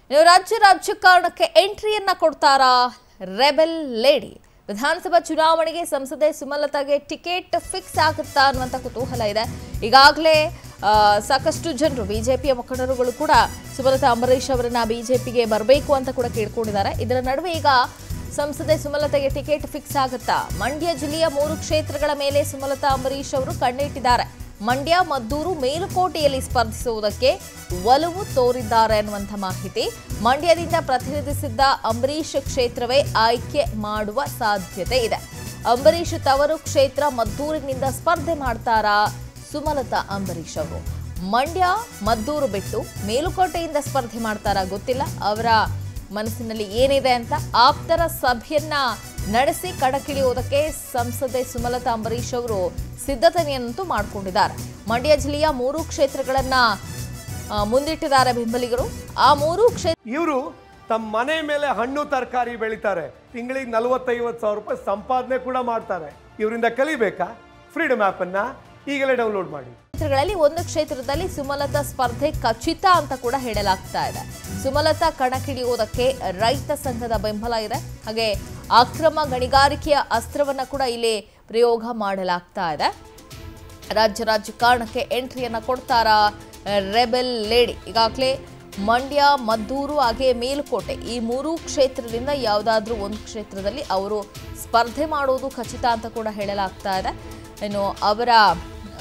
ಇನ್ನು ರಾಜ್ಯ ರಾಜಕಾರಣಕ್ಕೆ ಎಂಟ್ರಿಯನ್ನ ಕೊಡ್ತಾರಾ ರೆಬೆಲ್ ಲೇಡಿ ವಿಧಾನಸಭಾ ಚುನಾವಣೆಗೆ ಸಂಸದೆ ಸುಮಲತಾಗೆ ಟಿಕೆಟ್ ಫಿಕ್ಸ್ ಆಗುತ್ತಾ ಅನ್ನುವಂಥ ಕುತೂಹಲ ಇದೆ ಈಗಾಗಲೇ ಆ, ಸಾಕಷ್ಟು ಜನರು ಬಿಜೆಪಿಯ ಮುಖಂಡರುಗಳು ಕೂಡ ಸುಮಲತಾ ಅಂಬರೀಶ್ ಅವರನ್ನ ಬಿಜೆಪಿಗೆ ಬರಬೇಕು ಅಂತ ಕೂಡ ಕೇಳ್ಕೊಂಡಿದ್ದಾರೆ ಇದರ ನಡುವೆ ಈಗ ಸಂಸದೆ ಸುಮಲತೆಗೆ ಟಿಕೆಟ್ ಫಿಕ್ಸ್ ಆಗುತ್ತಾ ಮಂಡ್ಯ ಜಿಲ್ಲೆಯ ಮೂರು ಕ್ಷೇತ್ರಗಳ ಮೇಲೆ ಸುಮಲತಾ ಅಂಬರೀಶ್ ಅವರು ಕಣ್ಣಿಟ್ಟಿದ್ದಾರೆ ಮಂಡ್ಯ ಮದ್ದೂರು ಮೇಲುಕೋಟೆಯಲ್ಲಿ ಸ್ಪರ್ಧಿಸುವುದಕ್ಕೆ ಒಲವು ತೋರಿದ್ದಾರೆ ಅನ್ನುವಂಥ ಮಾಹಿತಿ ಮಂಡ್ಯದಿಂದ ಪ್ರತಿನಿಧಿಸಿದ್ದ ಅಂಬರೀಶ್ ಕ್ಷೇತ್ರವೇ ಆಯ್ಕೆ ಮಾಡುವ ಸಾಧ್ಯತೆ ಇದೆ ಅಂಬರೀಶ್ ತವರು ಕ್ಷೇತ್ರ ಮದ್ದೂರಿನಿಂದ ಸ್ಪರ್ಧೆ ಮಾಡ್ತಾರಾ ಸುಮಲತಾ ಅಂಬರೀಶ್ ಅವರು ಮಂಡ್ಯ ಮದ್ದೂರು ಬಿಟ್ಟು ಮೇಲುಕೋಟೆಯಿಂದ ಸ್ಪರ್ಧೆ ಮಾಡ್ತಾರಾ ಗೊತ್ತಿಲ್ಲ ಅವರ ಮನಸ್ಸಿನಲ್ಲಿ ಏನಿದೆ ಅಂತ ಆಪ್ತರ ಸಭೆಯನ್ನ ನಡೆಸಿ ಕಣಕ್ಕಿಳಿಯುವುದಕ್ಕೆ ಸಂಸದೆ ಸುಮಲತಾ ಅಂಬರೀಶ್ ಅವರು ಸಿದ್ಧತೆಯನ್ನಂತೂ ಮಾಡಿಕೊಂಡಿದ್ದಾರೆ ಮಂಡ್ಯ ಜಿಲ್ಲೆಯ ಮೂರು ಕ್ಷೇತ್ರಗಳನ್ನ ಆ, ಮುಂದಿಟ್ಟಿದ್ದಾರೆ ಬೆಂಬಲಿಗರು ಆ ಮೂರು ಕ್ಷೇತ್ರ ಇವರು ತಮ್ಮ ಮನೆ ಮೇಲೆ ಹಣ್ಣು ತರಕಾರಿ ಬೆಳಿತಾರೆ ತಿಂಗಳಿಗೆ ನಲವತ್ತೈವತ್ತು ಸಾವಿರ ರೂಪಾಯಿ ಸಂಪಾದನೆ ಕೂಡ ಮಾಡ್ತಾರೆ ಇವರಿಂದ ಕಲಿಬೇಕಾ ಫ್ರೀಡಮ್ ಆ್ಯಪನ್ನು ಈಗಲೇ ಡೌನ್ಲೋಡ್ ಮಾಡಿ ಕ್ಷೇತ್ರಗಳಲ್ಲಿ ಒಂದು ಕ್ಷೇತ್ರದಲ್ಲಿ ಸುಮಲತಾ ಸ್ಪರ್ಧೆ ಖಚಿತ ಅಂತ ಕೂಡ ಹೇಳಲಾಗ್ತಾ ಇದೆ ಸುಮಲತಾ ಕಣಕ್ಕಿಳಿಯುವುದಕ್ಕೆ ರೈತ ಸಂಘದ ಬೆಂಬಲ ಇದೆ ಹಾಗೆ ಅಕ್ರಮ ಗಣಿಗಾರಿಕೆಯ ಅಸ್ತ್ರವನ್ನ ಕೂಡ ಇಲ್ಲಿ ಪ್ರಯೋಗ ಮಾಡಲಾಗ್ತಾ ಇದೆ ರಾಜ್ಯ ರಾಜಕಾರಣಕ್ಕೆ ಎಂಟ್ರಿಯನ್ನ ಕೊಡ್ತಾರಾ ರೆಬೆಲ್ ಲೇಡಿ ಈಗಾಗಲೇ ಮಂಡ್ಯ ಮದ್ದೂರು ಹಾಗೆ ಮೇಲುಕೋಟೆ ಈ ಮೂರು ಕ್ಷೇತ್ರದಿಂದ ಯಾವುದಾದ್ರೂ ಒಂದು ಕ್ಷೇತ್ರದಲ್ಲಿ ಅವರು ಸ್ಪರ್ಧೆ ಮಾಡುವುದು ಖಚಿತ ಅಂತ ಕೂಡ ಹೇಳಲಾಗ್ತಾ ಇದೆ ಇನ್ನು ಅವರ ಆ,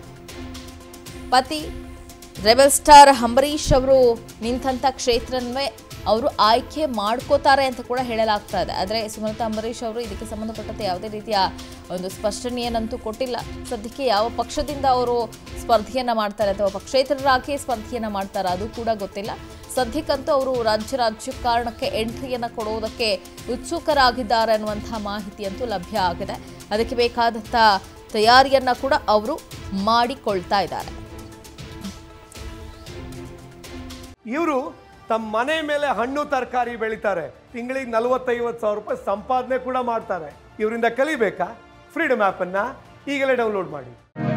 ಪತಿ ರೆಬೆಲ್ ಸ್ಟಾರ್ ಅಂಬರೀಶ್ ಅವರು ನಿಂತಹ ಕ್ಷೇತ್ರವೇ ಅವರು ಆಯ್ಕೆ ಮಾಡ್ಕೋತಾರೆ ಅಂತ ಕೂಡ ಹೇಳಲಾಗ್ತಾ ಇದೆ ಆದರೆ ಸುಮಲತಾ ಅಂಬರೀಶ್ ಅವರು ಇದಕ್ಕೆ ಸಂಬಂಧಪಟ್ಟಂತೆ ಯಾವುದೇ ರೀತಿಯ ಒಂದು ಸ್ಪಷ್ಟನೆಯನ್ನಂತೂ ಕೊಟ್ಟಿಲ್ಲ ಸದ್ಯಕ್ಕೆ ಯಾವ ಪಕ್ಷದಿಂದ ಅವರು ಸ್ಪರ್ಧೆಯನ್ನ ಮಾಡ್ತಾರೆ ಅಥವಾ ಪಕ್ಷೇತರರಾಗಿ ಸ್ಪರ್ಧೆಯನ್ನ ಮಾಡ್ತಾರೆ ಅದು ಕೂಡ ಗೊತ್ತಿಲ್ಲ ಸದ್ಯಕ್ಕಂತೂ ಅವರು ರಾಜ್ಯ ರಾಜಕಾರಣಕ್ಕೆ ಎಂಟ್ರಿಯನ್ನ ಕೊಡುವುದಕ್ಕೆ ಉತ್ಸುಕರಾಗಿದ್ದಾರೆ ಅನ್ನುವಂತಹ ಮಾಹಿತಿಯಂತೂ ಲಭ್ಯ ಆಗಿದೆ ಅದಕ್ಕೆ ಬೇಕಾದಂಥ ತಯಾರಿಯನ್ನ ಕೂಡ ಅವರು ಮಾಡಿಕೊಳ್ತಾ ಇದ್ದಾರೆ ಇವರು ತಮ್ಮ ಮನೆ ಮೇಲೆ ಹಣ್ಣು ತರಕಾರಿ ಬೆಳಿತಾರೆ ತಿಂಗಳಿಗೆ ನಲವತ್ತೈವತ್ತು ಸಾವಿರ ರೂಪಾಯಿ ಸಂಪಾದನೆ ಕೂಡ ಮಾಡ್ತಾರೆ ಇವರಿಂದ ಕಲಿಬೇಕಾ ಫ್ರೀಡಮ್ ಆ್ಯಪನ್ನು ಈಗಲೇ ಡೌನ್ಲೋಡ್ ಮಾಡಿ